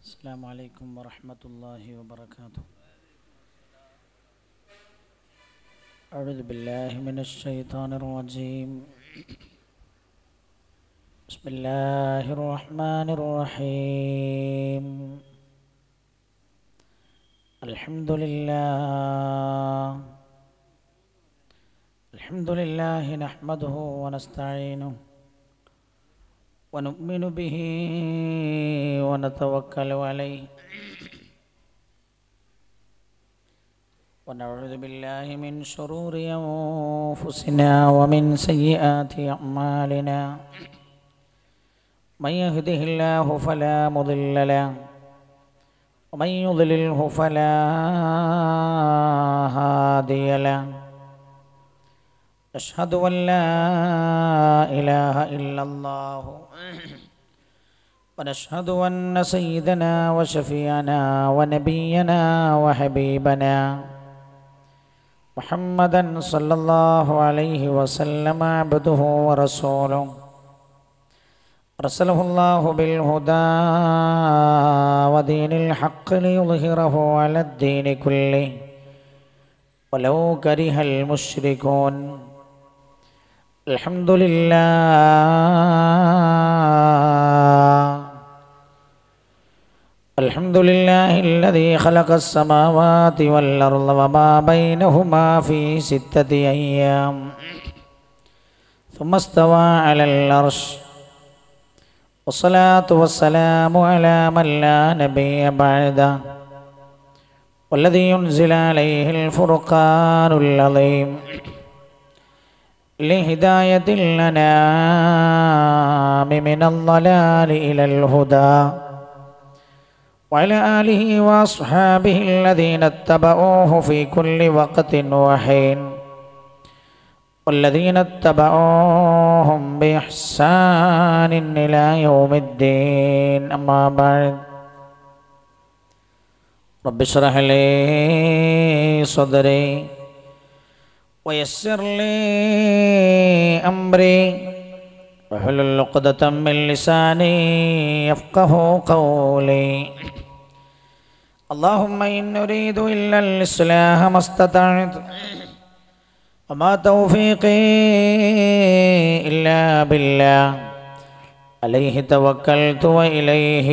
السلام عليكم ورحمة الله وبركاته أعوذ بالله من الشيطان الرجيم بسم الله الرحمن الرحيم الحمد لله الحمد لله نحمده ونستعينه ونؤمن به ونتوكل عليه ونعوذ بالله من شرور أنفسنا ومن سيئات أعمالنا من يهده الله فلا مضل له ومن يضلله فلا هادي له أشهد أن لا إله إلا الله ونشهد أن سيدنا وشفيعنا ونبينا وحبيبنا محمدا صلى الله عليه وسلم عبده ورسوله أرسله الله بالهدى ودين الحق ليظهره على الدين كله ولو كره المشركون الحمد لله الحمد لله الذي خلق السماوات والأرض وما بينهما في ستة أيام ثم استوى على العرش والصلاة والسلام على من لا نبي بعده والذي ينزل عليه الفرقان العظيم لهداية الأنام من الضلال إلى الهدى وعلى آله وأصحابه الذين اتبعوه في كل وقت وحين والذين اتبعوهم بإحسان إلى يوم الدين أما بعد رب اشرح لي صدري ويسر لي أمري واحلل عقدة من لساني يفقه قولي اللهم إن نريد إلا الإصلاح ما استطعت وما توفيقي إلا بالله عليه توكلت وإليه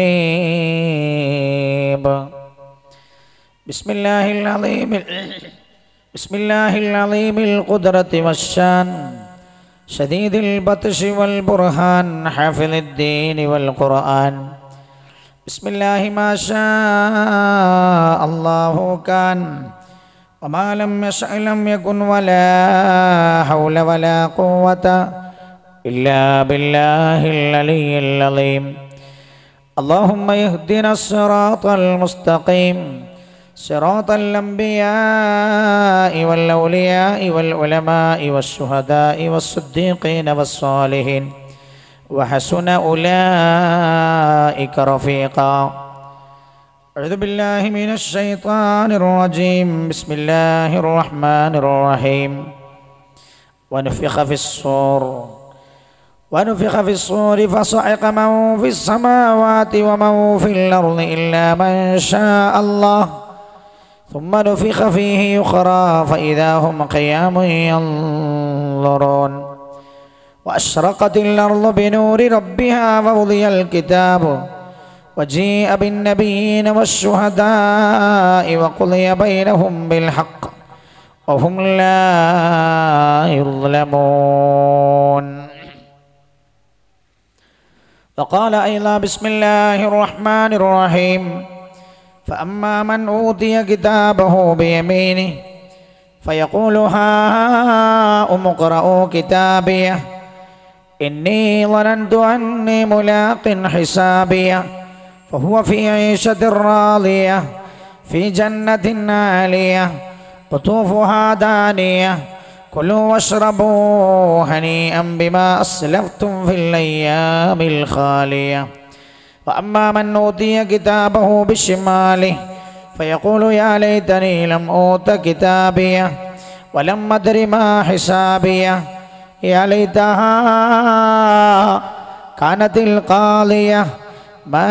أنيب بسم الله العظيم بسم الله العظيم القدرة والشان شديد البطش والبرهان حافظ الدين والقرآن بسم الله ما شاء الله كان وما لم يشأ لم يكن ولا حول ولا قوة إلا بالله العلي العظيم اللهم اهدنا الصراط المستقيم صراط الأنبياء والأولياء والعلماء والشهداء والصديقين والصالحين وحسن أولئك رفيقا أعوذ بالله من الشيطان الرجيم بسم الله الرحمن الرحيم ونفخ في الصور ونفخ في الصور فصعق من في السماوات ومن في الأرض إلا من شاء الله ثم نفخ فيه أخرى فإذا هم قيام ينظرون وأشرقت الأرض بنور ربها ووضي الكتاب وجيء بالنبيين والشهداء وقضي بينهم بالحق وهم لا يظلمون وقال أيضا بسم الله الرحمن الرحيم فأما من أوتي كتابه بيمينه فيقول هاؤم اقرءوا كتابيه إني ظننت أني ملاق حسابيه فهو في عيشة راضية في جنة عالية قطوفها دانية كلوا واشربوا هنيئا بما أسلفتم في الأيام الخالية وأما من أوتي كتابه بشماله فيقول يا ليتني لم أوت كتابيه ولم أدر ما حسابيه يا ليتها كانت القاضية ما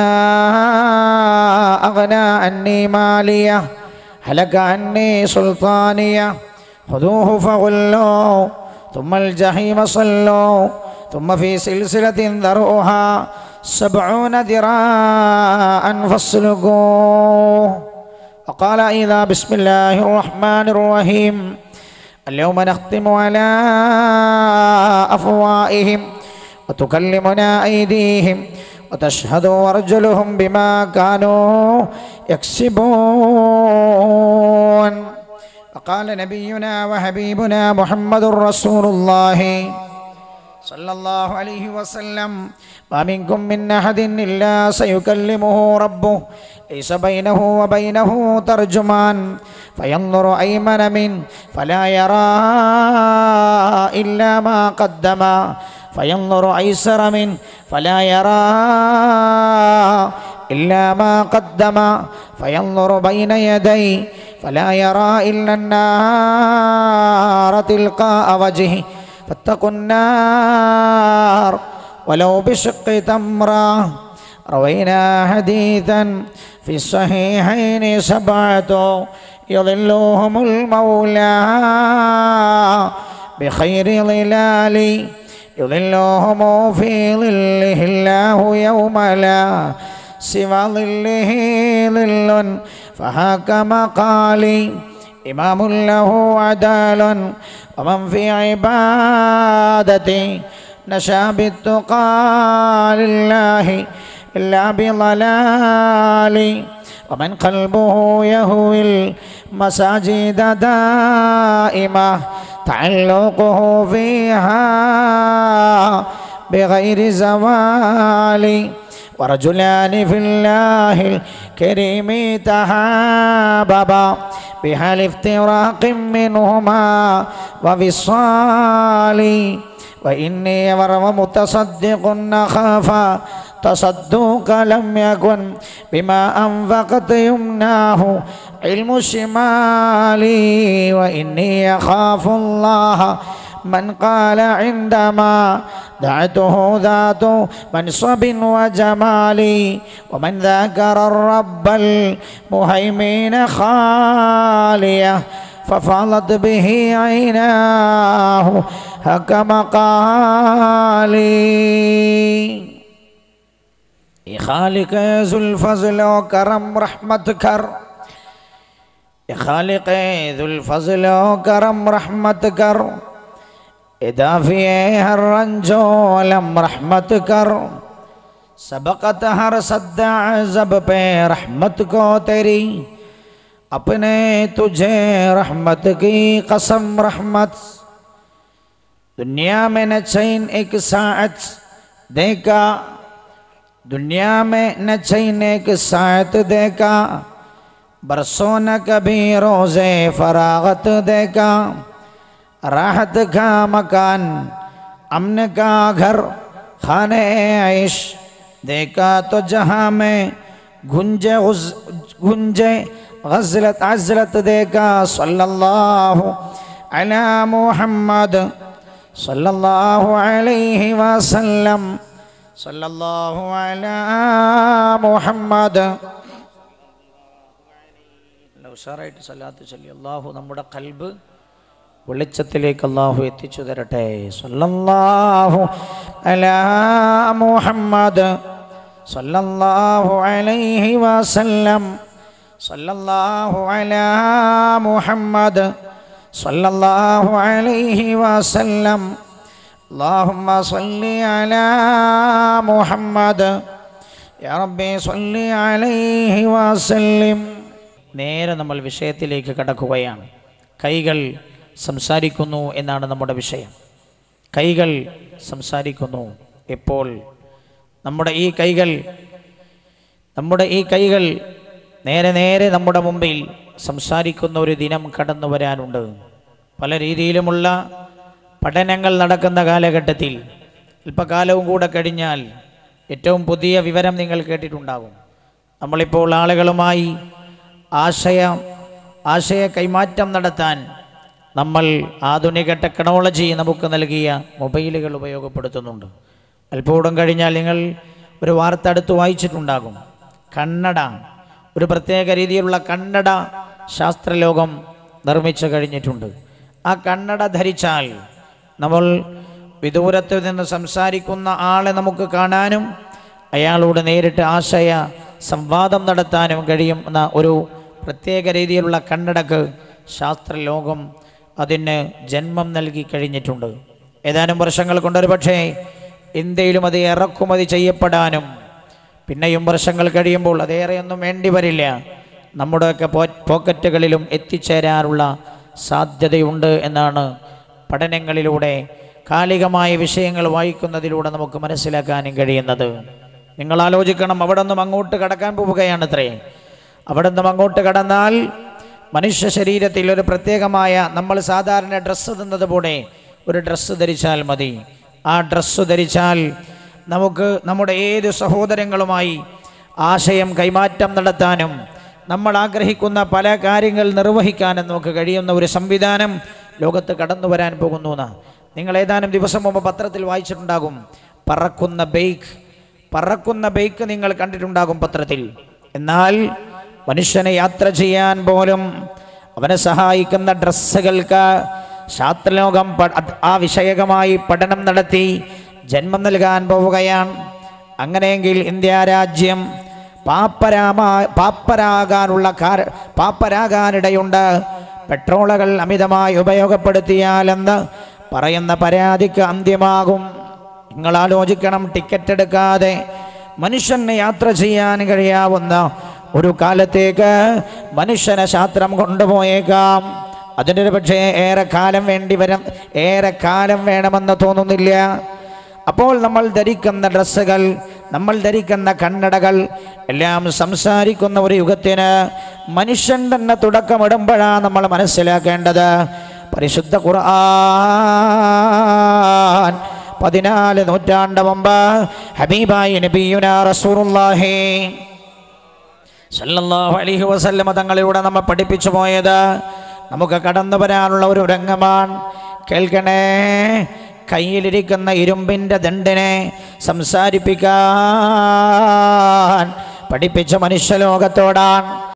أغنى عني مالية هلك عني سلطانية خذوه فغلوا ثم الجحيم صلوا ثم في سلسلة ذرعها سبعون ذراعا فاسلكوه وقال إذا بسم الله الرحمن الرحيم اليوم نختم على أفواههم وتكلمنا أيديهم وتشهد أرجلهم بما كانوا يكسبون وقال نبينا وحبيبنا محمد رسول الله صلى الله عليه وسلم ما منكم من أحد إلا سيكلمه ربه ليس بينه وبينه ترجمان فينظر أيمن من فلا يرى إلا ما قدم فينظر أيسر من فلا يرى إلا ما قدم فينظر بين يديه فلا يرى إلا النار تلقاء وجهه فاتقوا النار ولو بشق تمرة روينا حديثا في الصحيحين سبعة يظلهم المولى بخير ظلال يظلهم في ظله الله يوم لا سوى ظله ظل فهاك مقالي إمام له عدال ومن في عبادتي نشا بالتقى لله إلا بضلال ومن قلبه يهوي المساجد دائمة تعلقه فيها بغير زوال ورجلان في الله الكريم تحاببا بحال افتراق منهما وفصال وإني ورم متصدق أخاف تصدق لم يكن بما أنفقت يمناه علم شمالي وإني أخاف الله من قال عندما دعته ذات منصب وجمال ومن ذكر الرب المهيمن خاليه ففاضت به عيناه هك مقالي ഈ ഖാലിഖ് സുൽഫസ്ലോ കറം റഹ്മത്ത് കർ ഈ ഖാലിഖ് സുൽഫസ്ലോ കറം റഹ്മത്ത് കർ ഇദാഫിയെ ഹർ റഞ്ചോ ലം റഹ്മത്ത് കർ सबकत हर सद्दा जब पे रहमत को तेरी अपने तुझे रहमत की कसम रहमत दुनिया में न चैन एक साथ देखा दुनिया में न चैन एक साथ देखा बरसों न कभी रोज़े फरागत देखा राहत का मकान अमन का घर खाने ऐश देखा तो जहाँ में गुंजे गुंजे गजलत अजलत देखा सल्लल्लाहु अला मुहम्मद सल्लल्लाहु अलैहि वसल्लम സല്ലല്ലാഹു അലാ മുഹമ്മദ് ഉഷാറായിട്ട് സല്ലാത്ത് ചൊല്ലി അള്ളാഹു നമ്മുടെ കൽബ് വെളിച്ചത്തിലേക്ക് അള്ളാഹു എത്തിച്ചു തരട്ടെ സല്ലല്ലാഹു അലാ മുഹമ്മദ് സല്ലല്ലാഹു അലൈഹി വസല്ലം സല്ലല്ലാഹു അലാ മുഹമ്മദ് സല്ലല്ലാഹു അലൈഹി വസല്ലം اللهم صل على محمد يا ربي صل عليه وسلم നേരെ നമ്മൾ വിഷയത്തിലേക്ക് കടക്കുകയാണ് കൈകൾ സംസാരിക്കുന്നു എന്നാണ് നമ്മുടെ വിഷയം കൈകൾ സംസാരിക്കുന്നു ഇപ്പോൾ നമ്മുടെ ഈ കൈകൾ നമ്മുടെ ഈ കൈകൾ നേരെ നേരെ നമ്മുടെ മുമ്പിൽ സംസാരിക്കുന്ന ഒരു ദിനം കടന്നു വരാനുണ്ട് പല രീതിയിലുമുള്ള പഠനങ്ങൾ നടക്കുന്ന കാലഘട്ടത്തിൽ അല്പകാലവും കൂടെ കഴിഞ്ഞാൽ ഏറ്റവും പുതിയ വിവരം നിങ്ങൾ കേട്ടിട്ടുണ്ടാകും നമ്മളിപ്പോൾ ആളുകളുമായി ആശയ ആശയ കൈമാറ്റം നടത്താൻ നമ്മൾ ആധുനിക ടെക്നോളജി നമുക്ക് നൽകിയ മൊബൈലുകൾ ഉപയോഗപ്പെടുത്തുന്നുണ്ട് അല്പകൂടം കഴിഞ്ഞാൽ നിങ്ങൾ ഒരു വാർത്ത അടുത്ത് വായിച്ചിട്ടുണ്ടാകും കണ്ണട ഒരു പ്രത്യേക രീതിയിലുള്ള കണ്ണട ശാസ്ത്രലോകം നിർമ്മിച്ചു കഴിഞ്ഞിട്ടുണ്ട് ആ കണ്ണട ധരിച്ചാൽ നമ്മൾ വിദൂരത്ത് നിന്ന് സംസാരിക്കുന്ന ആളെ നമുക്ക് കാണാനും അയാളോട് നേരിട്ട് ആശയ സംവാദം നടത്താനും കഴിയുന്ന ഒരു പ്രത്യേക രീതിയിലുള്ള കണ്ണടക്ക് ശാസ്ത്രലോകം അതിന് ജന്മം നൽകി കഴിഞ്ഞിട്ടുണ്ട് ഏതാനും വർഷങ്ങൾ കൊണ്ടൊരു പക്ഷേ ഇന്ത്യയിലും അത് ഇറക്കുമതി ചെയ്യപ്പെടാനും പിന്നെയും വർഷങ്ങൾ കഴിയുമ്പോൾ അതേറെയൊന്നും വേണ്ടി വരില്ല നമ്മുടെയൊക്കെ പോ പോക്കറ്റുകളിലും എത്തിച്ചേരാനുള്ള സാധ്യതയുണ്ട് എന്നാണ് പഠനങ്ങളിലൂടെ കാലികമായ വിഷയങ്ങൾ വായിക്കുന്നതിലൂടെ നമുക്ക് മനസ്സിലാക്കാനും കഴിയുന്നത് നിങ്ങൾ ആലോചിക്കണം അവിടെ നിന്നും അങ്ങോട്ട് കടക്കാൻ പോവുകയാണത്രേ അവിടെ നിന്നും അങ്ങോട്ട് കടന്നാൽ മനുഷ്യ ശരീരത്തിൽ ഒരു പ്രത്യേകമായ നമ്മൾ സാധാരണ ഡ്രസ്സ് തിന്നത് പോലെ ഒരു ഡ്രസ്സ് ധരിച്ചാൽ മതി ആ ഡ്രസ്സ് ധരിച്ചാൽ നമുക്ക് നമ്മുടെ ഏത് സഹോദരങ്ങളുമായി ആശയം കൈമാറ്റം നടത്താനും നമ്മൾ ആഗ്രഹിക്കുന്ന പല കാര്യങ്ങൾ നിർവഹിക്കാനും നമുക്ക് കഴിയുന്ന ഒരു സംവിധാനം ലോകത്ത് കടന്നു വരാൻ പോകുന്നു എന്ന് നിങ്ങൾ ഏതാനും ദിവസം മുമ്പ് പത്രത്തിൽ വായിച്ചിട്ടുണ്ടാകും പറക്കുന്ന ബൈക്ക് പറക്കുന്ന ബൈക്ക് നിങ്ങൾ കണ്ടിട്ടുണ്ടാകും പത്രത്തിൽ എന്നാൽ മനുഷ്യനെ യാത്ര ചെയ്യാൻ പോലും അവനെ സഹായിക്കുന്ന ഡ്രസ്സുകൾക്ക് ശാസ്ത്രലോകം പ- അത് ആ വിഷയകമായി പഠനം നടത്തി ജന്മം നൽകാൻ പോവുകയാണ് അങ്ങനെയെങ്കിൽ ഇന്ത്യ രാജ്യം പാപ്പരാമാ പാപ്പരാകാനുള്ള കാര പാപ്പരാകാനിടയുണ്ട് പെട്രോളുകൾ അമിതമായി ഉപയോഗപ്പെടുത്തിയാലെന്ന് പറയുന്ന പരാതിക്ക് അന്ത്യമാകും നിങ്ങൾ ആലോചിക്കണം ടിക്കറ്റ് എടുക്കാതെ മനുഷ്യന് യാത്ര ചെയ്യാൻ കഴിയാവുന്ന ഒരു കാലത്തേക്ക് മനുഷ്യനെ ശാസ്ത്രം കൊണ്ടുപോയേക്കാം അതിനൊരു പക്ഷേ ഏറെ കാലം വേണ്ടി വരും ഏറെ കാലം വേണമെന്ന് തോന്നുന്നില്ല അപ്പോൾ നമ്മൾ ധരിക്കുന്ന ഡ്രസ്സുകൾ നമ്മൾ ധരിക്കുന്ന കണ്ണടകൾ എല്ലാം സംസാരിക്കുന്ന ഒരു യുഗത്തിന് മനുഷ്യൻ തന്നെ തുടക്കമിടുമ്പോഴാണ് നമ്മൾ മനസ്സിലാക്കേണ്ടത് പരിശുദ്ധ ഖുർആൻ പതിനാല് നൂറ്റാണ്ട് മുമ്പ് ഹബീബായി നബിയുന റസൂറുല്ലാഹി സല്ലല്ലാഹു അലൈഹി വസല്ലമ തങ്ങളിലൂടെ നമ്മൾ പഠിപ്പിച്ചു പോയത് നമുക്ക് കടന്നു വരാനുള്ള ഒരു രംഗമാണ് കേൾക്കണേ കയ്യിലിരിക്കുന്ന ഇരുമ്പിൻ്റെ ദണ്ടിനെ സംസാരിപ്പിക്കാൻ പഠിപ്പിച്ച മനുഷ്യലോകത്തോടാണ്